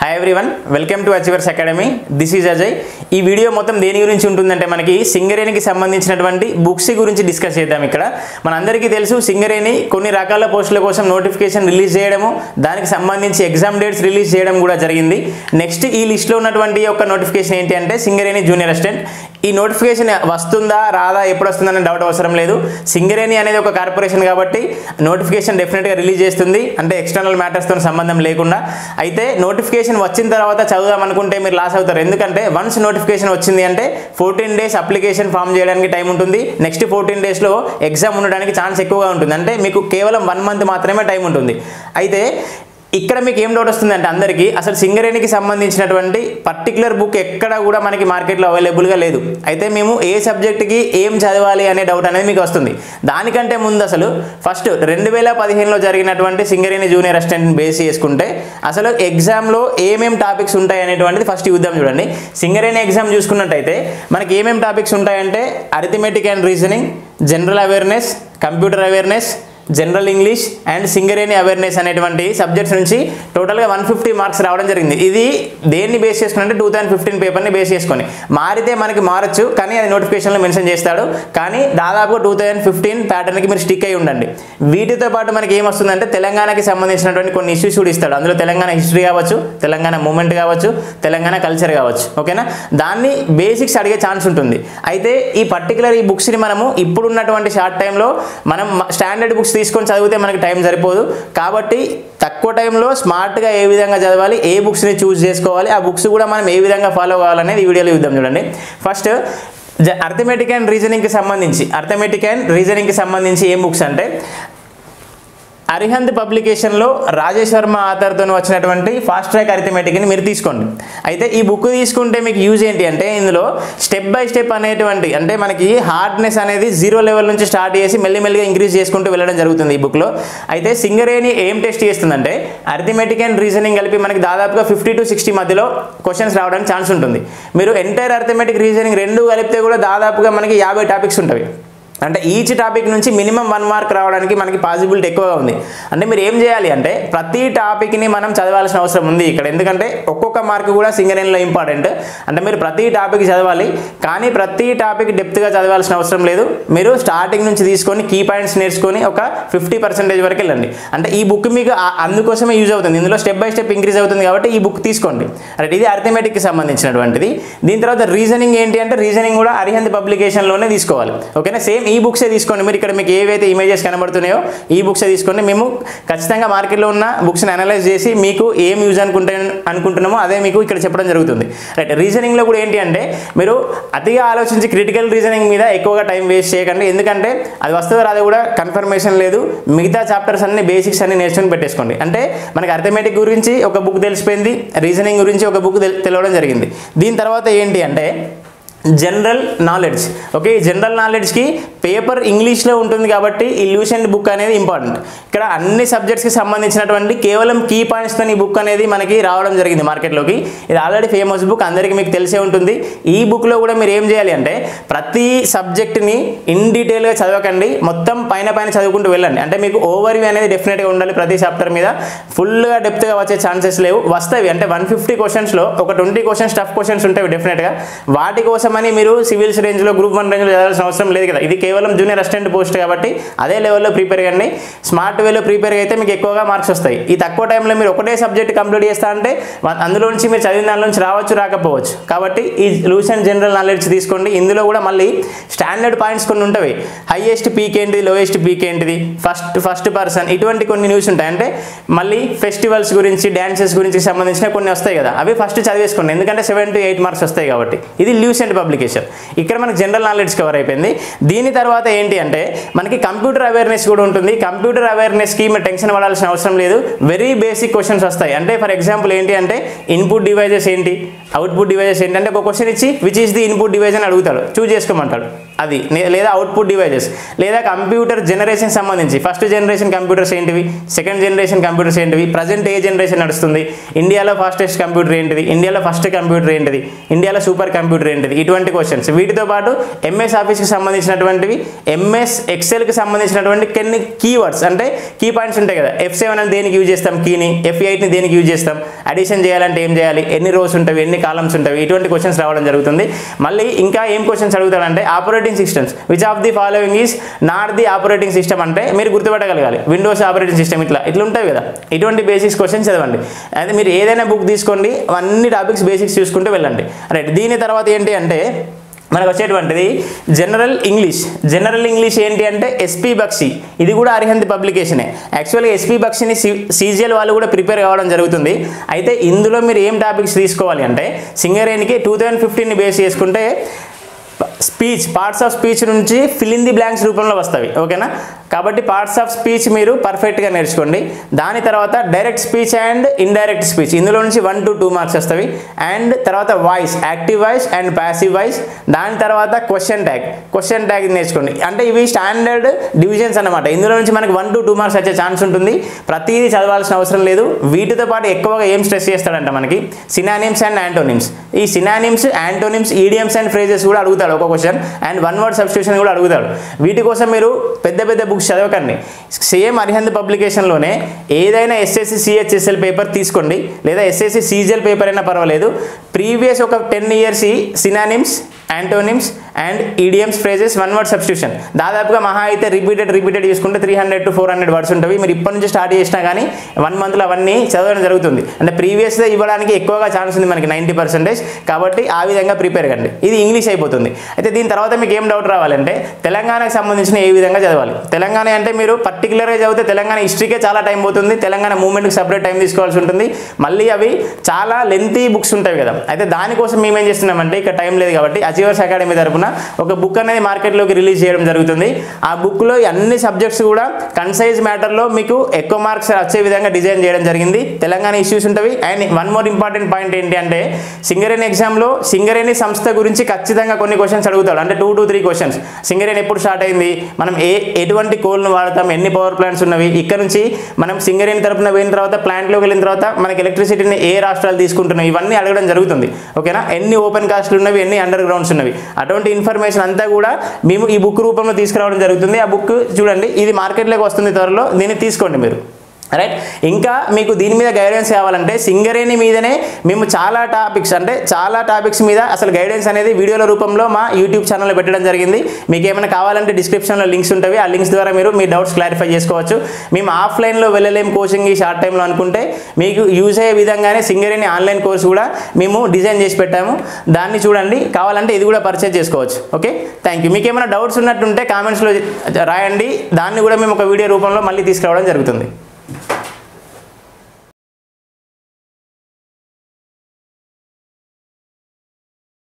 hi everyone welcome to achievers academy this is Ajay ఈ video మొత్తం దేని గురించి ఉంటుందంటే మనకి సింగరేణికి సంబంధించినటువంటి బుక్స్ గురించి డిస్కస్ చేద్దాం ఇక్కడ మనందరికీ తెలుసు సింగరేణి కొన్ని రకాల పోస్టుల కోసం నోటిఫికేషన్ రిలీజ్ చేయడము దానికి సంబంధించి ఎగ్జామ్ డేట్స్ రిలీజ్ చేయడం కూడా జరిగింది నెక్స్ట్ ఈ లిస్ట్లో ఉన్నటువంటి ఒక నోటిఫికేషన్ ఏంటి అంటే సింగరేణి జూనియర్ అసిస్టెంట్ ఈ నోటిఫికేషన్ వస్తుందా రాదా ఎప్పుడు వస్తుందనే డౌట్ అవసరం లేదు సింగరేణి అనేది ఒక కార్పొరేషన్ కాబట్టి నోటిఫికేషన్ డెఫినెట్గా రిలీజ్ చేస్తుంది అంటే ఎక్స్టర్నల్ మ్యాటర్స్తో సంబంధం లేకుండా అయితే నోటిఫికేషన్ వచ్చిన తర్వాత చదువుదాం అనుకుంటే మీరు లాస్ అవుతారు ఎందుకంటే వన్స్ నోటిఫికేషన్ వచ్చింది అంటే ఫోర్టీన్ డేస్ అప్లికేషన్ ఫామ్ చేయడానికి టైం ఉంటుంది నెక్స్ట్ ఫోర్టీన్ డేస్లో ఎగ్జామ్ ఉండడానికి ఛాన్స్ ఎక్కువగా ఉంటుంది అంటే మీకు కేవలం వన్ మంత్ మాత్రమే టైం ఉంటుంది అయితే ఇక్కడ మీకు ఏం డౌట్ వస్తుంది అంటే అందరికీ అసలు సింగరేణికి సంబంధించినటువంటి పర్టికులర్ బుక్ ఎక్కడ కూడా మనకి మార్కెట్లో అవైలబుల్గా లేదు అయితే మేము ఏ సబ్జెక్ట్కి ఏం చదవాలి అనే డౌట్ అనేది మీకు వస్తుంది దానికంటే ముందు అసలు ఫస్ట్ రెండు వేల పదిహేనులో జరిగినటువంటి సింగరేణి జూనియర్ అసిస్టెంట్ బేస్ చేసుకుంటే అసలు ఎగ్జామ్లో ఏమేం టాపిక్స్ ఉంటాయి అనేటువంటిది ఫస్ట్ చూద్దాం చూడండి సింగరేణి ఎగ్జామ్ చూసుకున్నట్టయితే మనకి ఏమేం టాపిక్స్ ఉంటాయంటే arithmetic and reasoning general awareness computer awareness general English and Singareni awareness అనేటువంటి సబ్జెక్ట్స్ నుంచి టోటల్గా వన్ ఫిఫ్టీ మార్క్స్ రావడం జరిగింది ఇది దేన్ని బేస్ చేసుకుని అంటే టూ థౌసండ్ ఫిఫ్టీన్ పేపర్ని బేస్ చేసుకొని మారితే మనకి మారచ్చు కానీ అది నోటిఫికేషన్లో మెన్షన్ చేస్తాడు కానీ దాదాపు టూ థౌసండ్ ఫిఫ్టీన్ ప్యాటర్న్కి మీరు స్టిక్ అయి ఉండండి వీటితో పాటు మనకి ఏమొస్తుందంటే తెలంగాణకి సంబంధించినటువంటి కొన్ని ఇష్యూస్ కూడా ఇస్తాడు అందులో తెలంగాణ హిస్టరీ కావచ్చు తెలంగాణ మూమెంట్ కావచ్చు తెలంగాణ కల్చర్ కావచ్చు ఓకేనా దాన్ని బేసిక్స్ అడిగే ఛాన్స్ ఉంటుంది అయితే ఈ పర్టికులర్ ఈ బుక్స్ని మనము ఇప్పుడున్నటువంటి షార్ట్ టైంలో మనం స్టాండర్డ్ బుక్స్ తీసుకొని చదివితే మనకి టైం సరిపోదు కాబట్టి తక్కువ టైంలో స్మార్ట్గా ఏ విధంగా చదవాలి ఏ బుక్స్ని చూస్ చేసుకోవాలి ఆ బుక్స్ కూడా మనం ఏ విధంగా ఫాలో కావాలనేది ఈ వీడియోలో చూద్దాం చూడండి ఫస్ట్ అర్థమెటిక్ అండ్ రీజనింగ్కి సంబంధించి అర్థమెటిక్ అండ్ రీజనింగ్కి సంబంధించి ఏం బుక్స్ అంటే అరిహంత్ పబ్లికేషన్లో రాజేష్ వర్మ ఆథర్తో వచ్చినటువంటి ఫాస్ట్ ట్రాక్ అరిథమెటిక్ని మీరు తీసుకోండి అయితే ఈ బుక్ తీసుకుంటే మీకు యూజ్ ఏంటి అంటే ఇందులో స్టెప్ బై స్టెప్ అనేటువంటి అంటే మనకి హార్డ్నెస్ అనేది జీరో లెవెల్ నుంచి స్టార్ట్ చేసి మెల్లిమెల్లిగా ఇంక్రీజ్ చేసుకుంటూ వెళ్ళడం జరుగుతుంది ఈ బుక్లో అయితే సింగరేణి ఏం టెస్ట్ చేస్తుందంటే అరిథమెటిక్ అండ్ రీజనింగ్ కలిపి మనకి దాదాపుగా ఫిఫ్టీ టు సిక్స్టీ మధ్యలో క్వశ్చన్స్ రావడానికి ఛాన్స్ ఉంటుంది మీరు ఎంటైర్ అరిథమెటిక్ రీజనింగ్ రెండు కలిపితే కూడా దాదాపుగా మనకి యాభై టాపిక్స్ ఉంటాయి అంటే ఈచ్ టాపిక్ నుంచి మినిమం వన్ మార్క్ రావడానికి మనకి పాసిబిలిటీ ఎక్కువగా ఉంది అంటే మీరు ఏం చేయాలి అంటే ప్రతి టాపిక్ని మనం చదవాల్సిన అవసరం ఉంది ఇక్కడ ఎందుకంటే ఒక్కొక్క మార్క్ కూడా సింగరేణిలో ఇంపార్టెంట్ అంటే మీరు ప్రతి టాపిక్ చదవాలి కానీ ప్రతి టాపిక్ డెప్త్గా చదవాల్సిన అవసరం లేదు మీరు స్టార్టింగ్ నుంచి తీసుకొని కీ పాయింట్స్ నేర్చుకొని ఒక ఫిఫ్టీ పర్సెంటేజ్ వరకు వెళ్ళండి అంటే ఈ బుక్ మీకు ఆ- అందుకోసమే యూజ్ అవుతుంది ఇందులో స్టెప్ బై స్టెప్ ఇంక్రీజ్ అవుతుంది కాబట్టి ఈ బుక్ తీసుకోండి రైట్ ఇది అర్థమెటిక్కి సంబంధించినటువంటిది దీని తర్వాత రీజనింగ్ ఏంటి అంటే రీజనింగ్ కూడా అరిహంత్ పబ్లికేషన్లోనే తీసుకోవాలి ఓకేనా సేమ్ ఈ బుక్సే తీసుకోండి మీరు ఇక్కడ మీకు ఏవైతే ఇమేజెస్ కనబడుతున్నాయో ఈ బుక్సే తీసుకోండి మేము ఖచ్చితంగా మార్కెట్లో ఉన్న బుక్స్ని అనలైజ్ చేసి మీకు ఏం యూజ్ అనుకుంటే అనుకుంటున్నామో అదే మీకు ఇక్కడ చెప్పడం జరుగుతుంది రైట్ రీజనింగ్లో కూడా ఏంటి అంటే మీరు అతిగా ఆలోచించి క్రిటికల్ రీజనింగ్ మీద ఎక్కువగా టైం వేస్ట్ చేయకండి ఎందుకంటే అది వస్తుందో రాదో కూడా కన్ఫర్మేషన్ లేదు మిగతా చాప్టర్స్ అన్ని బేసిక్స్ అన్ని నేర్చుకుని పెట్టేసుకోండి అంటే మనకి అర్థమెటిక్ గురించి ఒక బుక్ తెలిసిపోయింది రీజనింగ్ గురించి ఒక బుక్ తెలవడం జరిగింది దీని తర్వాత ఏంటి అంటే జనరల్ నాలెడ్జ్ ఓకే ఈ జనరల్ నాలెడ్జ్కి పేపర్ ఇంగ్లీష్లో ఉంటుంది కాబట్టి ఈ లూసెంట్ బుక్ అనేది ఇంపార్టెంట్ ఇక్కడ అన్ని సబ్జెక్ట్స్కి సంబంధించినటువంటి కేవలం కీ పాయింట్స్తో ఈ బుక్ అనేది మనకి రావడం జరిగింది మార్కెట్లోకి ఇది ఆల్రెడీ ఫేమస్ బుక్ అందరికీ మీకు తెలిసే ఉంటుంది ఈ బుక్లో కూడా మీరు ఏం చేయాలి అంటే ప్రతి సబ్జెక్ట్ని ఇన్ డీటెయిల్గా చదవకండి మొత్తం పైన పైన చదువుకుంటూ వెళ్ళండి అంటే మీకు ఓవర్ వ్యూ అనేది డెఫినెట్గా ఉండాలి ప్రతి చాప్టర్ మీద ఫుల్గా డెప్త్గా వచ్చే ఛాన్సెస్ లేవు వస్తాయి అంటే వన్ ఫిఫ్టీ క్వశ్చన్స్లో ఒక ట్వంటీ క్వశ్చన్స్ టఫ్ క్వశ్చన్స్ ఉంటాయి డెఫినెట్గా వాటి కోసమని మీరు సివిల్స్ రేంజ్లో గ్రూప్ వన్ రేంజ్లో చదవాల్సిన అవసరం లేదు కదా ఇది కేవలం జూనియర్ అసిస్టెంట్ పోస్ట్ కాబట్టి అదే లెవెల్లో ప్రిపేర్ కండి స్మార్ట్ వేలో ప్రిపేర్ అయితే మీకు ఎక్కువగా మార్క్స్ వస్తాయి ఈ తక్కువ టైంలో మీరు ఒకటే సబ్జెక్ట్ కంప్లీట్ చేస్తా అంటే వ- అందులో నుంచి మీరు చదివిన దాని నుంచి రావచ్చు రాకపోవచ్చు కాబట్టి ఈ లూసెంట్ జనరల్ నాలెడ్జ్ తీసుకోండి ఇందులో కూడా మళ్ళీ స్టాండర్డ్ పాయింట్స్ కొన్ని ఉంటాయి హైయెస్ట్ పీక్ ఏంటిది లోయెస్ట్ పీక్ ఏంటిది ఫస్ట్ ఫస్ట్ పర్సన్ ఇటువంటి కొన్ని న్యూస్ ఉంటాయి అంటే మళ్ళీ ఫెస్టివల్స్ గురించి డ్యాన్సెస్ గురించి సంబంధించిన కొన్ని వస్తాయి కదా అవి ఫస్ట్ చదివేసుకోండి ఎందుకంటే సెవెన్ టు ఎయిట్ మార్క్స్ వస్తాయి కాబట్టి ఇది లూసెంట్ పబ్లికేషన్ ఇక్కడ మనకి జనరల్ నాలెడ్జ్ కవర్ అయిపోయింది దీని తర్వాత ఏంటి అంటే మనకి కంప్యూటర్ అవేర్నెస్ కూడా ఉంటుంది కంప్యూటర్ అవేర్నెస్కి మీరు టెన్షన్ పడాల్సిన అవసరం లేదు వెరీ బేసిక్ క్వశ్చన్స్ వస్తాయి అంటే ఫర్ ఎగ్జాంపుల్ ఏంటి అంటే ఇన్పుట్ డివైజెస్ ఏంటి అవుట్పుట్ డివైజెస్ ఏంటి అంటే ఒక క్వశ్చన్ ఇచ్చి which is the input device అని అడుగుతాడు చూజ్ చేసుకోమంటాడు అది నే- లేదా అవుట్పుట్ డివైజెస్ లేదా కంప్యూటర్ జనరేషన్ సంబంధించి ఫస్ట్ జనరేషన్ కంప్యూటర్స్ ఏంటివి సెకండ్ జనరేషన్ కంప్యూటర్స్ ఏంటివి ప్రజెంట్ ఏ జనరేషన్ నడుస్తుంది ఇండియాలో ఫాస్టెస్ట్ కంప్యూటర్ ఏంటిది ఇండియాలో ఫస్ట్ కంప్యూటర్ ఏంటిది ఇండియాలో సూపర్ కంప్యూటర్ ఏంటిది ఈ ఇటువంటి క్వశ్చన్స్ వీటితో పాటు ఎంఎస్ ఆఫీస్కి సంబంధించినటువంటివి ఎంఎస్ ఎక్సెల్కి సంబంధించినటువంటి కొన్ని కీవర్డ్స్ అంటే కీ పాయింట్స్ ఉంటాయి కదా ఎఫ్ సెవెన్ అని దేనికి యూజ్ చేస్తాం కీని ఎఫ్ ఎయిట్ని దేనికి యూజ్ చేస్తాం అడిషన్ చేయాలంటే ఏం చేయాలి ఎన్ని రోస్ ఉంటాయి ఎన్ని కాలమ్స్ ఉంటాయి ఇటువంటి క్వశ్చన్స్ రావడం జరుగుతుంది మళ్ళీ ఇంకా ఏం క్వశ్చన్స్ అడుగుతాడంటే operating systems which of the following is not the operating system అంటే మీరు గుర్తుపెట్టగలగాలి విండోస్ ఆపరేటింగ్ సిస్టమ్ ఇట్లా ఇట్లా ఉంటాయి కదా ఇటువంటి బేసిక్స్ క్వశ్చన్స్ చదవండి అయితే మీరు ఏదైనా బుక్ తీసుకోండి అన్ని టాపిక్స్ బేసిక్స్ చూసుకుంటూ వెళ్ళండి రైట్ దీని తర్వాత ఏంటి అంటే మనకు వచ్చేటువంటిది జనరల్ ఇంగ్లీష్ జనరల్ ఇంగ్లీష్ ఏంటి అంటే ఎస్పీ బక్షి ఇది కూడా అరిహంత్ పబ్లికేషనే యాక్చువల్గా ఎస్పీ బక్షిని సీజిఎల్ వాళ్ళు కూడా ప్రిపేర్ కావడం జరుగుతుంది అయితే ఇందులో మీరు ఏం టాపిక్స్ తీసుకోవాలి అంటే సింగరేణికి టూ థౌజండ్ ఫిఫ్టీన్ని బేస్ చేసుకుంటే స్పీచ్ పార్ట్స్ ఆఫ్ స్పీచ్ నుంచి ఫిల్ ఇన్ ది బ్లాంక్స్ రూపంలో వస్తాయి ఓకేనా కాబట్టి పార్ట్స్ ఆఫ్ స్పీచ్ మీరు పర్ఫెక్ట్గా నేర్చుకోండి దాని తర్వాత direct speech and indirect speech ఇందులో నుంచి వన్ టు టూ మార్క్స్ వస్తాయి అండ్ తర్వాత voice active voice and passive voice దాని తర్వాత క్వశ్చన్ ట్యాగ్ క్వశ్చన్ ట్యాగ్ నేర్చుకోండి అంటే ఇవి స్టాండర్డ్ డివిజన్స్ అనమాట ఇందులో నుంచి మనకి వన్ టు టూ మార్క్స్ వచ్చే ఛాన్స్ ఉంటుంది ప్రతిదీ చదవాల్సిన అవసరం లేదు వీటితో పాటు ఎక్కువగా ఏం స్ట్రెస్ చేస్తాడంట మనకి సినానిమ్స్ అండ్ యాంటోనిమ్స్ ఈ synonyms antonyms idioms and phrases కూడా అడుగుతాడు ఒక question and one word substitution కూడా అడుగుతాడు వీటి కోసం మీరు పెద్ద పెద్ద బుక్స్ చదవకండి సేమ్ అరిహంత్ పబ్లికేషన్లోనే ఏదైనా ఎస్ఎస్సి సిహెచ్ఎస్ఎల్ పేపర్ తీసుకోండి లేదా ఎస్ఎస్సి సీజిఎల్ పేపర్ అయినా పర్వాలేదు ప్రీవియస్ ఒక ten years synonyms antonyms and idioms phrases one word substitution దాదాపుగా మహా అయితే రిపీటెడ్ రిపీటెడ్ చేసుకుంటే three hundred to four hundred words ఉంటాయి మీరు ఇప్పటి నుంచి స్టార్ట్ చేసినా కానీ వన్ మంత్లో అవన్నీ చదవడం జరుగుతుంది అంటే ప్రీవియస్గా ఇవ్వడానికి ఎక్కువగా ఛాన్స్ ఉంది మనకి నైంటీ పర్సెంటేజ్ కాబట్టి ఆ విధంగా ప్రిపేర్ కండి ఇది ఇంగ్లీష్ అయిపోతుంది అయితే దీని తర్వాత మీకు ఏం డౌట్ రావాలంటే తెలంగాణకు సంబంధించిన ఏ విధంగా చదవాలి తెలంగాణ అంటే మీరు పర్టికులర్గా చదివితే తెలంగాణ హిస్టరీకే చాలా టైం పోతుంది తెలంగాణ మూవ్మెంట్కి సపరేట్ టైం తీసుకోవాల్సి ఉంటుంది మళ్ళీ అవి చాలా లెంతీ బుక్స్ ఉంటాయి కదా అయితే దానికోసం మేము ఏం చేస్తున్నామంటే ఇక్కడ టైం లేదు కాబట్టి అచీవర్స్ అకాడమీ తరపున ఒక బుక్ అనేది మార్కెట్లోకి రిలీజ్ చేయడం జరుగుతుంది ఆ బుక్లో అన్ని సబ్జెక్ట్స్ కూడా కన్సైజ్ మ్యాటర్లో మీకు ఎక్కువ మార్క్స్ వచ్చే విధంగా డిజైన్ చేయడం జరిగింది తెలంగాణ ఇష్యూస్ ఉంటాయి and one more important point ఏంటి అంటే సింగరేణి ఎగ్జామ్లో సింగరేణి సంస్థ గురించి ఖచ్చితంగా కొన్ని క్వశ్చన్స్ అడుగుతాడు అంటే two to three questions Singareni ఎప్పుడు స్టార్ట్ అయింది మనం ఏ ఎటువంటి కోల్ను వాడతాం ఎన్ని పవర్ ప్లాంట్స్ ఉన్నవి ఇక్కడ నుంచి మనం సింగరేణి తరపున పోయిన తర్వాత ప్లాంట్లోకి వెళ్ళిన తర్వాత మనకి ఎలక్ట్రిసిటీని ఏ రాష్ట్రాలు తీసుకుంటున్నాయి ఇవన్నీ అడగడం జరుగుతుంది ఓకేనా ఎన్ని ఓపెన్ కాస్ట్లు ఉన్నవి ఎన్ని అండర్ గ్రౌండ్స్ ఉన్నవి అటువంటి ఇన్ఫర్మేషన్ అంతా కూడా మేము ఈ బుక్ రూపంలో తీసుకురావడం జరుగుతుంది ఆ బుక్ చూడండి ఇది మార్కెట్లోకి వస్తుంది త్వరలో దీన్ని తీసుకోండి మీరు రైట్ ఇంకా మీకు దీని మీద గైడెన్స్ కావాలంటే సింగరేణి మీదనే మేము చాలా టాపిక్స్ అంటే చాలా టాపిక్స్ మీద అసలు గైడెన్స్ అనేది వీడియోల రూపంలో మా యూట్యూబ్ ఛానల్లో పెట్టడం జరిగింది మీకు ఏమైనా కావాలంటే డిస్క్రిప్షన్లో లింక్స్ ఉంటాయి ఆ లింక్స్ ద్వారా మీరు మీ డౌట్స్ క్లారిఫై చేసుకోవచ్చు మేము ఆఫ్లైన్లో వెళ్ళలేం కోచింగ్ ఈ షార్ట్ టైంలో అనుకుంటే మీకు యూజ్ అయ్యే విధంగానే సింగరేణి ఆన్లైన్ కోర్స్ కూడా మేము డిజైన్ చేసి పెట్టాము దాన్ని చూడండి కావాలంటే ఇది కూడా పర్చేజ్ చేసుకోవచ్చు ఓకే థ్యాంక్ యూ మీకు ఏమైనా డౌట్స్ ఉన్నట్టుంటే కామెంట్స్లో రాయండి దాన్ని కూడా మేము ఒక వీడియో రూపంలో మళ్ళీ తీసుకురావడం జరుగుతుంది